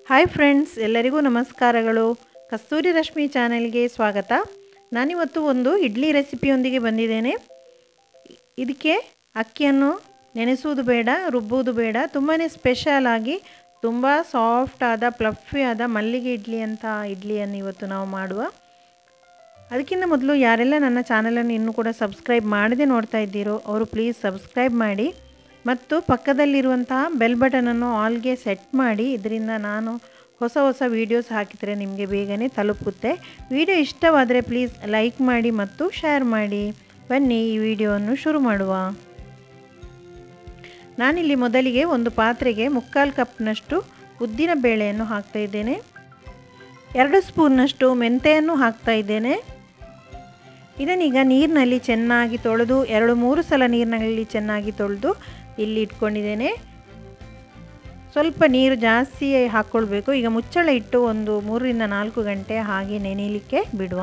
hi friends ಎಲ್ಲರಿಗೂ ನಮಸ್ಕಾರಗಳು ಕಸ್ತೂರಿ ರಶ್ಮಿ ಚಾನೆಲ್ಗೆ ಸ್ವಾಗತ ನಾನಿವತ್ತು ಒಂದು ಇಡ್ಲಿ ರೆಸಿಪಿಯೊಂದಿಗೆ ಬಂದಿದ್ದೇನೆ ಇದಕ್ಕೆ ಅಕ್ಕಿಯನ್ನು ನೆನೆಸುವುದು ಬೇಡ ರುಬ್ಬುವುದು ಬೇಡ ತುಂಬಾ ಸ್ಪೆಷಲ್ ಆಗಿ ತುಂಬ ಸಾಫ್ಟ್ ಆದ ಪ್ಲಫಿ ಆದ ಮಲ್ಲಿಗೆ ಇಡ್ಲಿ ಅಂತ ಇಡ್ಲಿಯನ್ನು ಇವತ್ತು ನಾವು ಮಾಡುವ ಅದಕ್ಕಿಂತ ಮೊದಲು ಯಾರೆಲ್ಲ ನನ್ನ ಚಾನಲನ್ನು ಇನ್ನೂ ಕೂಡ ಸಬ್ಸ್ಕ್ರೈಬ್ ಮಾಡದೆ ನೋಡ್ತಾ ಇದ್ದೀರೋ ಅವರು ಪ್ಲೀಸ್ ಸಬ್ಸ್ಕ್ರೈಬ್ ಮಾಡಿ ಮತ್ತು ಪಕ್ಕದಲ್ಲಿರುವಂತಹ ಬೆಲ್ ಬಟನನ್ನು ಆಲ್ಗೆ ಸೆಟ್ ಮಾಡಿ ಇದರಿಂದ ನಾನು ಹೊಸ ಹೊಸ ವೀಡಿಯೋಸ್ ಹಾಕಿದರೆ ನಿಮಗೆ ಬೇಗನೆ ತಲುಪುತ್ತೆ ವಿಡಿಯೋ ಇಷ್ಟವಾದರೆ ಪ್ಲೀಸ್ ಲೈಕ್ ಮಾಡಿ ಮತ್ತು ಶೇರ್ ಮಾಡಿ ಬನ್ನಿ ಈ ವಿಡಿಯೋವನ್ನು ಶುರು ಮಾಡುವ ನಾನಿಲ್ಲಿ ಮೊದಲಿಗೆ ಒಂದು ಪಾತ್ರೆಗೆ ಮುಕ್ಕಾಲು ಕಪ್ನಷ್ಟು ಉದ್ದಿನ ಬೇಳೆಯನ್ನು ಹಾಕ್ತಾ ಇದ್ದೇನೆ ಎರಡು ಸ್ಪೂನ್ನಷ್ಟು ಮೆಂತೆಯನ್ನು ಹಾಕ್ತಾ ಇದ್ದೇನೆ ಇದನ್ನೀಗ ನೀರಿನಲ್ಲಿ ಚೆನ್ನಾಗಿ ತೊಳೆದು ಎರಡು ಮೂರು ಸಲ ನೀರಿನಲ್ಲಿ ಚೆನ್ನಾಗಿ ತೊಳೆದು ಇಲ್ಲಿ ಇಟ್ಕೊಂಡಿದ್ದೇನೆ ಸ್ವಲ್ಪ ನೀರು ಜಾಸ್ತಿ ಹಾಕ್ಕೊಳ್ಬೇಕು ಈಗ ಮುಚ್ಚಳ ಇಟ್ಟು ಒಂದು ಮೂರರಿಂದ ನಾಲ್ಕು ಗಂಟೆ ಹಾಗೆ ನೆನೆಯಲಿಕ್ಕೆ ಬಿಡುವ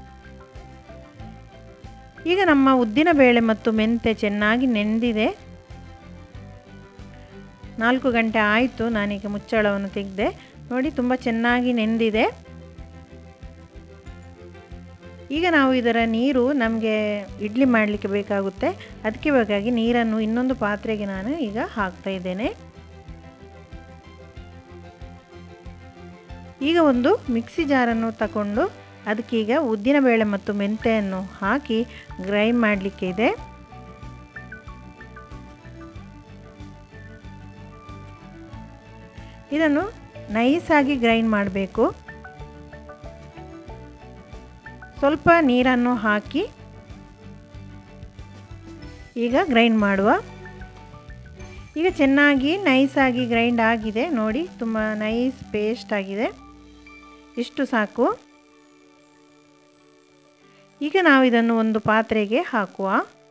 ಈಗ ನಮ್ಮ ಉದ್ದಿನ ಬೇಳೆ ಮತ್ತು ಮೆಂತೆ ಚೆನ್ನಾಗಿ ನೆಂದಿದೆ ನಾಲ್ಕು ಗಂಟೆ ಆಯಿತು ನಾನೀಗ ಮುಚ್ಚಳವನ್ನು ತೆಗೆದೆ ನೋಡಿ ತುಂಬ ಚೆನ್ನಾಗಿ ನೆಂದಿದೆ ಈಗ ನಾವು ಇದರ ನೀರು ನಮಗೆ ಇಡ್ಲಿ ಮಾಡಲಿಕ್ಕೆ ಬೇಕಾಗುತ್ತೆ ಅದಕ್ಕೆ ಬೇಕಾಗಿ ನೀರನ್ನು ಇನ್ನೊಂದು ಪಾತ್ರೆಗೆ ನಾನು ಈಗ ಹಾಕ್ತಾ ಇದ್ದೇನೆ ಈಗ ಒಂದು ಮಿಕ್ಸಿ ಜಾರನ್ನು ತಗೊಂಡು ಅದಕ್ಕೀಗ ಉದ್ದಿನ ಬೇಳೆ ಮತ್ತು ಮೆಂತೆಯನ್ನು ಹಾಕಿ ಗ್ರೈಂಡ್ ಮಾಡಲಿಕ್ಕೆ ಇದೆ ಇದನ್ನು ನೈಸಾಗಿ ಗ್ರೈಂಡ್ ಮಾಡಬೇಕು ಸ್ವಲ್ಪ ನೀರನ್ನು ಹಾಕಿ ಈಗ ಗ್ರೈಂಡ್ ಮಾಡುವ ಈಗ ಚೆನ್ನಾಗಿ ನೈಸಾಗಿ ಗ್ರೈಂಡ್ ಆಗಿದೆ ನೋಡಿ ತುಂಬ ನೈಸ್ ಪೇಸ್ಟ್ ಆಗಿದೆ ಇಷ್ಟು ಸಾಕು ಈಗ ನಾವು ಇದನ್ನು ಒಂದು ಪಾತ್ರೆಗೆ ಹಾಕುವ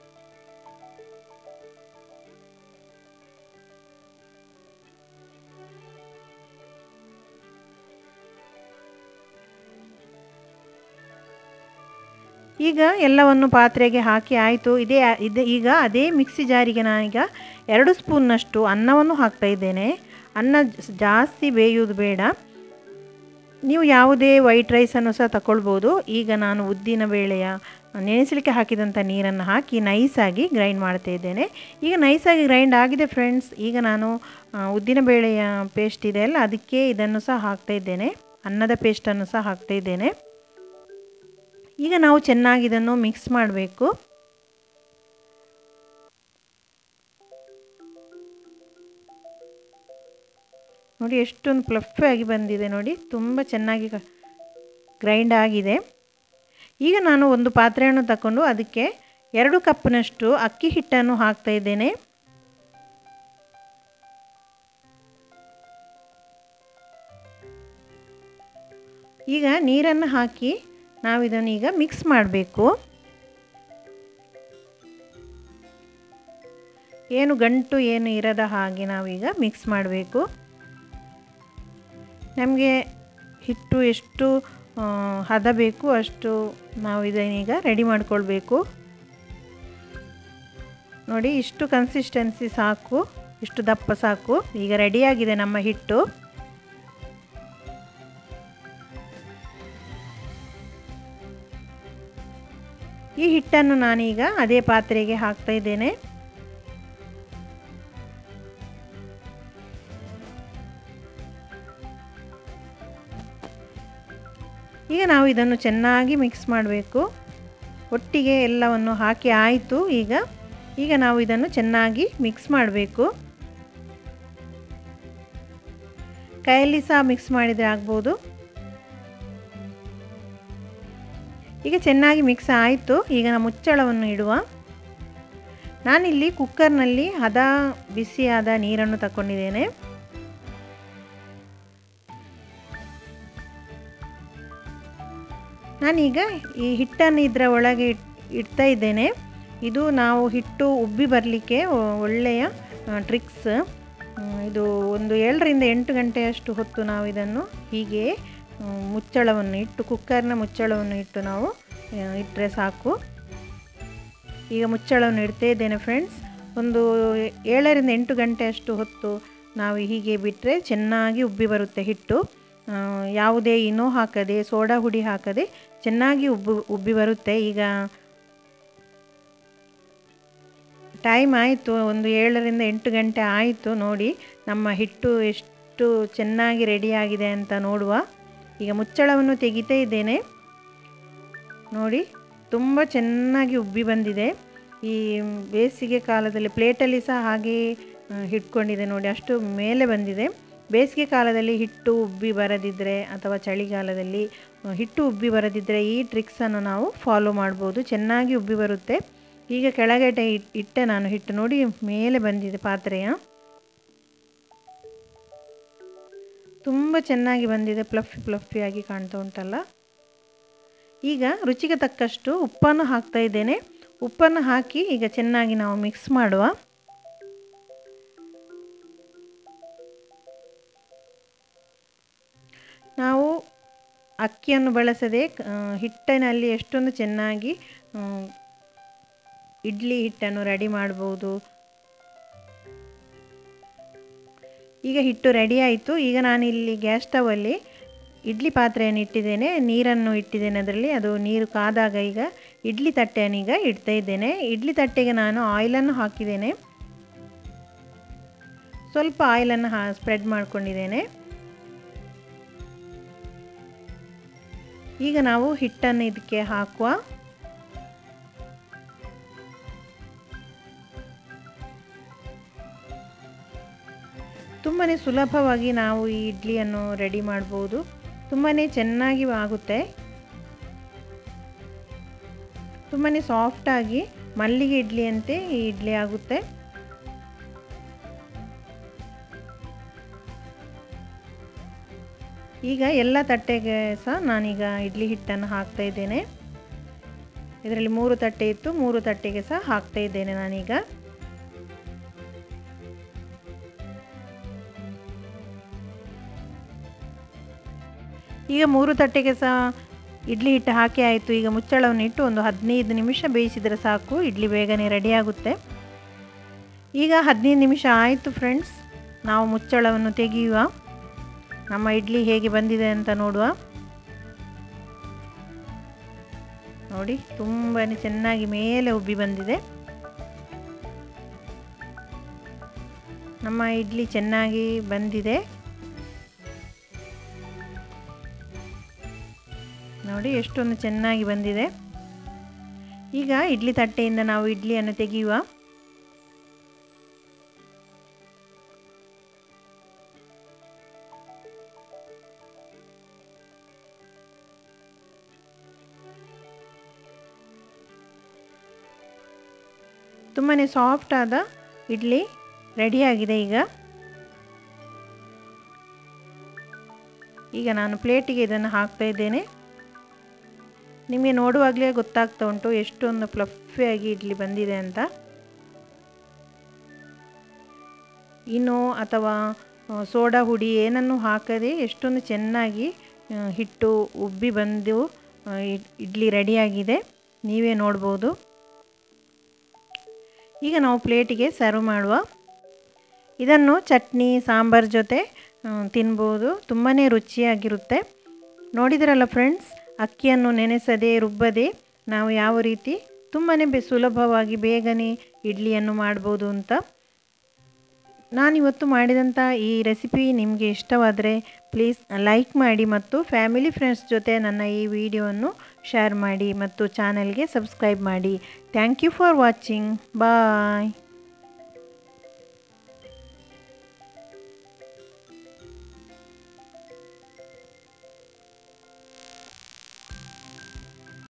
ಈಗ ಎಲ್ಲವನ್ನು ಪಾತ್ರೆಗೆ ಹಾಕಿ ಆಯಿತು ಇದೇ ಇದೆ ಈಗ ಅದೇ ಮಿಕ್ಸಿ ಜಾರಿಗೆ ನಾನೀಗ ಎರಡು ಸ್ಪೂನ್ನಷ್ಟು ಅನ್ನವನ್ನು ಹಾಕ್ತಾ ಇದ್ದೇನೆ ಅನ್ನ ಜಾಸ್ತಿ ಬೇಯುವುದು ಬೇಡ ನೀವು ಯಾವುದೇ ವೈಟ್ ರೈಸನ್ನು ಸಹ ತಗೊಳ್ಬೋದು ಈಗ ನಾನು ಉದ್ದಿನ ಬೇಳೆಯ ನೆನೆಸಲಿಕ್ಕೆ ಹಾಕಿದಂಥ ನೀರನ್ನು ಹಾಕಿ ನೈಸಾಗಿ ಗ್ರೈಂಡ್ ಮಾಡ್ತಾ ಇದ್ದೇನೆ ಈಗ ನೈಸಾಗಿ ಗ್ರೈಂಡ್ ಆಗಿದೆ ಫ್ರೆಂಡ್ಸ್ ಈಗ ನಾನು ಉದ್ದಿನ ಬೇಳೆಯ ಪೇಸ್ಟ್ ಇದೆ ಅಲ್ಲ ಅದಕ್ಕೆ ಇದನ್ನು ಸಹ ಹಾಕ್ತಾ ಇದ್ದೇನೆ ಅನ್ನದ ಪೇಸ್ಟನ್ನು ಸಹ ಹಾಕ್ತಾ ಇದ್ದೇನೆ ಈಗ ನಾವು ಚೆನ್ನಾಗಿ ಇದನ್ನು ಮಿಕ್ಸ್ ಮಾಡಬೇಕು ನೋಡಿ ಎಷ್ಟೊಂದು ಪ್ಲಫಿ ಆಗಿ ಬಂದಿದೆ ನೋಡಿ ತುಂಬ ಚೆನ್ನಾಗಿ ಗ್ರೈಂಡ್ ಆಗಿದೆ ಈಗ ನಾನು ಒಂದು ಪಾತ್ರೆಯನ್ನು ತಗೊಂಡು ಅದಕ್ಕೆ ಎರಡು ಕಪ್ನಷ್ಟು ಅಕ್ಕಿ ಹಿಟ್ಟನ್ನು ಹಾಕ್ತಾ ಇದ್ದೇನೆ ಈಗ ನೀರನ್ನು ಹಾಕಿ ನಾವು ಇದನ್ನು ಈಗ ಮಿಕ್ಸ್ ಮಾಡಬೇಕು ಏನು ಗಂಟು ಏನು ಇರದ ಹಾಗೆ ನಾವೀಗ ಮಿಕ್ಸ್ ಮಾಡಬೇಕು ನಮಗೆ ಹಿಟ್ಟು ಎಷ್ಟು ಹದ ಬೇಕು ಅಷ್ಟು ನಾವು ಇದನ್ನೀಗ ರೆಡಿ ಮಾಡಿಕೊಳ್ಬೇಕು ನೋಡಿ ಇಷ್ಟು ಕನ್ಸಿಸ್ಟೆನ್ಸಿ ಸಾಕು ಇಷ್ಟು ದಪ್ಪ ಸಾಕು ಈಗ ರೆಡಿಯಾಗಿದೆ ನಮ್ಮ ಹಿಟ್ಟು ಈ ಹಿಟ್ಟನ್ನು ನಾನೀಗ ಅದೇ ಪಾತ್ರೆಗೆ ಹಾಕ್ತಾ ಇದ್ದೇನೆ ಈಗ ನಾವು ಇದನ್ನು ಚೆನ್ನಾಗಿ ಮಿಕ್ಸ್ ಮಾಡಬೇಕು ಒಟ್ಟಿಗೆ ಎಲ್ಲವನ್ನು ಹಾಕಿ ಆಯಿತು ಈಗ ಈಗ ನಾವು ಇದನ್ನು ಚೆನ್ನಾಗಿ ಮಿಕ್ಸ್ ಮಾಡಬೇಕು ಕೈಯಲ್ಲಿ ಸಹ ಮಿಕ್ಸ್ ಮಾಡಿದರೆ ಆಗ್ಬೋದು ಈಗ ಚೆನ್ನಾಗಿ ಮಿಕ್ಸ್ ಆಯಿತು ಈಗ ನಾನು ಮುಚ್ಚಳವನ್ನು ಇಡುವ ನಾನಿಲ್ಲಿ ಕುಕ್ಕರ್ನಲ್ಲಿ ಹದ ಬಿಸಿಯಾದ ನೀರನ್ನು ತಗೊಂಡಿದ್ದೇನೆ ನಾನೀಗ ಈ ಹಿಟ್ಟನ್ನು ಇದರ ಒಳಗೆ ಇಡ್ತಾ ಇದ್ದೇನೆ ಇದು ನಾವು ಹಿಟ್ಟು ಉಬ್ಬಿ ಬರಲಿಕ್ಕೆ ಒಳ್ಳೆಯ ಟ್ರಿಕ್ಸ್ ಇದು ಒಂದು ಏಳರಿಂದ ಎಂಟು ಗಂಟೆಯಷ್ಟು ಹೊತ್ತು ನಾವು ಇದನ್ನು ಹೀಗೆ ಮುಚ್ಚಳವನ್ನು ಇಟ್ಟು ಕುಕ್ಕರ್ನ ಮುಚ್ಚಳವನ್ನು ಇಟ್ಟು ನಾವು ಇಟ್ಟರೆ ಸಾಕು ಈಗ ಮುಚ್ಚಳವನ್ನು ಇಡ್ತಾ ಇದ್ದೇನೆ ಫ್ರೆಂಡ್ಸ್ ಒಂದು ಏಳರಿಂದ ಎಂಟು ಗಂಟೆಯಷ್ಟು ಹೊತ್ತು ನಾವು ಹೀಗೆ ಬಿಟ್ಟರೆ ಚೆನ್ನಾಗಿ ಉಬ್ಬಿ ಬರುತ್ತೆ ಹಿಟ್ಟು ಯಾವುದೇ ಇನೋ ಹಾಕದೆ ಸೋಡಾ ಹುಡಿ ಹಾಕದೆ ಚೆನ್ನಾಗಿ ಉಬ್ಬು ಉಬ್ಬಿ ಬರುತ್ತೆ ಈಗ ಟೈಮ್ ಆಯಿತು ಒಂದು ಏಳರಿಂದ ಎಂಟು ಗಂಟೆ ಆಯಿತು ನೋಡಿ ನಮ್ಮ ಹಿಟ್ಟು ಎಷ್ಟು ಚೆನ್ನಾಗಿ ರೆಡಿಯಾಗಿದೆ ಅಂತ ನೋಡುವ ಈಗ ಮುಚ್ಚಳವನ್ನು ತೆಗಿತಾ ಇದ್ದೇನೆ ನೋಡಿ ತುಂಬ ಚೆನ್ನಾಗಿ ಉಬ್ಬಿ ಬಂದಿದೆ ಈ ಬೇಸಿಗೆ ಕಾಲದಲ್ಲಿ ಪ್ಲೇಟಲ್ಲಿ ಸಹ ಹಾಗೆ ಹಿಟ್ಕೊಂಡಿದೆ ನೋಡಿ ಅಷ್ಟು ಮೇಲೆ ಬಂದಿದೆ ಬೇಸಿಗೆ ಕಾಲದಲ್ಲಿ ಹಿಟ್ಟು ಉಬ್ಬಿ ಬರದಿದ್ದರೆ ಅಥವಾ ಚಳಿಗಾಲದಲ್ಲಿ ಹಿಟ್ಟು ಉಬ್ಬಿ ಬರದಿದ್ದರೆ ಈ ಟ್ರಿಕ್ಸನ್ನು ನಾವು ಫಾಲೋ ಮಾಡ್ಬೋದು ಚೆನ್ನಾಗಿ ಉಬ್ಬಿ ಬರುತ್ತೆ ಈಗ ಕೆಳಗಡೆ ಇಟ್ಟೆ ನಾನು ಹಿಟ್ಟು ನೋಡಿ ಮೇಲೆ ಬಂದಿದೆ ಪಾತ್ರೆಯ ತುಂಬ ಚೆನ್ನಾಗಿ ಬಂದಿದೆ ಪ್ಲಫಿ ಪ್ಲಫಿಯಾಗಿ ಕಾಣ್ತಾ ಉಂಟಲ್ಲ ಈಗ ರುಚಿಗೆ ತಕ್ಕಷ್ಟು ಉಪ್ಪನ್ನು ಹಾಕ್ತಾ ಇದ್ದೇನೆ ಉಪ್ಪನ್ನು ಹಾಕಿ ಈಗ ಚೆನ್ನಾಗಿ ನಾವು ಮಿಕ್ಸ್ ಮಾಡುವ ನಾವು ಅಕ್ಕಿಯನ್ನು ಬಳಸದೆ ಹಿಟ್ಟಿನಲ್ಲಿ ಎಷ್ಟೊಂದು ಚೆನ್ನಾಗಿ ಇಡ್ಲಿ ಹಿಟ್ಟನ್ನು ರೆಡಿ ಮಾಡ್ಬೋದು ಈಗ ಹಿಟ್ಟು ರೆಡಿ ಆಯಿತು ಈಗ ನಾನು ಇಲ್ಲಿ ಗ್ಯಾಸ್ ಸ್ಟವಲ್ಲಿ ಇಡ್ಲಿ ಪಾತ್ರೆಯನ್ನು ಇಟ್ಟಿದ್ದೇನೆ ನೀರನ್ನು ಇಟ್ಟಿದ್ದೇನೆ ಅದರಲ್ಲಿ ಅದು ನೀರು ಕಾದಾಗ ಈಗ ಇಡ್ಲಿ ತಟ್ಟೆಯನ್ನು ಈಗ ಇಡ್ತಾ ಇದ್ದೇನೆ ಇಡ್ಲಿ ತಟ್ಟೆಗೆ ನಾನು ಆಯಿಲನ್ನು ಹಾಕಿದ್ದೇನೆ ಸ್ವಲ್ಪ ಆಯಿಲನ್ನು ಹಾ ಸ್ಪ್ರೆಡ್ ಮಾಡ್ಕೊಂಡಿದ್ದೇನೆ ಈಗ ನಾವು ಹಿಟ್ಟನ್ನು ಇದಕ್ಕೆ ಹಾಕುವ ತುಂಬಾ ಸುಲಭವಾಗಿ ನಾವು ಈ ಇಡ್ಲಿಯನ್ನು ರೆಡಿ ಮಾಡ್ಬೋದು ತುಂಬಾ ಚೆನ್ನಾಗಿ ಆಗುತ್ತೆ ತುಂಬಾ ಸಾಫ್ಟಾಗಿ ಮಲ್ಲಿಗೆ ಇಡ್ಲಿ ಅಂತೆ ಈ ಇಡ್ಲಿ ಆಗುತ್ತೆ ಈಗ ಎಲ್ಲ ತಟ್ಟೆಗೆ ಸಹ ನಾನೀಗ ಇಡ್ಲಿ ಹಿಟ್ಟನ್ನು ಹಾಕ್ತಾ ಇದ್ದೇನೆ ಇದರಲ್ಲಿ ಮೂರು ತಟ್ಟೆ ಇತ್ತು ಮೂರು ತಟ್ಟೆಗೆ ಸಹ ಹಾಕ್ತಾ ಇದ್ದೇನೆ ನಾನೀಗ ಈಗ ಮೂರು ತಟ್ಟೆಗೆ ಸಹ ಇಡ್ಲಿ ಹಿಟ್ಟು ಹಾಕಿ ಆಯಿತು ಈಗ ಮುಚ್ಚಳವನ್ನು ಇಟ್ಟು ಒಂದು ಹದಿನೈದು ನಿಮಿಷ ಬೇಯಿಸಿದರೆ ಸಾಕು ಇಡ್ಲಿ ಬೇಗನೆ ರೆಡಿಯಾಗುತ್ತೆ ಈಗ ಹದಿನೈದು ನಿಮಿಷ ಆಯಿತು ಫ್ರೆಂಡ್ಸ್ ನಾವು ಮುಚ್ಚಳವನ್ನು ತೆಗೆಯುವ ನಮ್ಮ ಇಡ್ಲಿ ಹೇಗೆ ಬಂದಿದೆ ಅಂತ ನೋಡುವ ನೋಡಿ ತುಂಬಾ ಚೆನ್ನಾಗಿ ಮೇಲೆ ಉಬ್ಬಿ ಬಂದಿದೆ ನಮ್ಮ ಇಡ್ಲಿ ಚೆನ್ನಾಗಿ ಬಂದಿದೆ ನೋಡಿ ಎಷ್ಟೊಂದು ಚೆನ್ನಾಗಿ ಬಂದಿದೆ ಈಗ ಇಡ್ಲಿ ತಟ್ಟೆಯಿಂದ ನಾವು ಇಡ್ಲಿಯನ್ನು ತೆಗೆಯುವ ತುಂಬಾ ಸಾಫ್ಟ್ ಆದ ಇಡ್ಲಿ ರೆಡಿಯಾಗಿದೆ ಈಗ ಈಗ ನಾನು ಪ್ಲೇಟಿಗೆ ಇದನ್ನು ಹಾಕ್ತಾ ಇದ್ದೇನೆ ನಿಮಗೆ ನೋಡುವಾಗಲೇ ಗೊತ್ತಾಗ್ತಾ ಉಂಟು ಎಷ್ಟೊಂದು ಫ್ಲಫಿಯಾಗಿ ಇಡ್ಲಿ ಬಂದಿದೆ ಅಂತ ಇನ್ನು ಅಥವಾ ಸೋಡಾ ಹುಡಿ ಏನನ್ನು ಹಾಕದೆ ಎಷ್ಟೊಂದು ಚೆನ್ನಾಗಿ ಹಿಟ್ಟು ಉಬ್ಬಿ ಬಂದು ಇಡ್ಲಿ ರೆಡಿಯಾಗಿದೆ ನೀವೇ ನೋಡ್ಬೋದು ಈಗ ನಾವು ಪ್ಲೇಟಿಗೆ ಸರ್ವ್ ಮಾಡುವ ಇದನ್ನು ಚಟ್ನಿ ಸಾಂಬಾರ್ ಜೊತೆ ತಿನ್ಬೋದು ತುಂಬಾ ರುಚಿಯಾಗಿರುತ್ತೆ ನೋಡಿದ್ರಲ್ಲ ಫ್ರೆಂಡ್ಸ್ ಅಕ್ಕಿಯನ್ನು ನೆನೆಸದೆ ರುಬ್ಬದೆ ನಾವು ಯಾವ ರೀತಿ ತುಂಬಾ ಬೆ ಸುಲಭವಾಗಿ ಬೇಗನೆ ಇಡ್ಲಿಯನ್ನು ಮಾಡ್ಬೋದು ಅಂತ ನಾನಿವತ್ತು ಮಾಡಿದಂಥ ಈ ರೆಸಿಪಿ ನಿಮಗೆ ಇಷ್ಟವಾದರೆ ಪ್ಲೀಸ್ ಲೈಕ್ ಮಾಡಿ ಮತ್ತು ಫ್ಯಾಮಿಲಿ ಫ್ರೆಂಡ್ಸ್ ಜೊತೆ ನನ್ನ ಈ ವಿಡಿಯೋವನ್ನು ಶೇರ್ ಮಾಡಿ ಮತ್ತು ಚಾನಲ್ಗೆ ಸಬ್ಸ್ಕ್ರೈಬ್ ಮಾಡಿ thank you for watching bye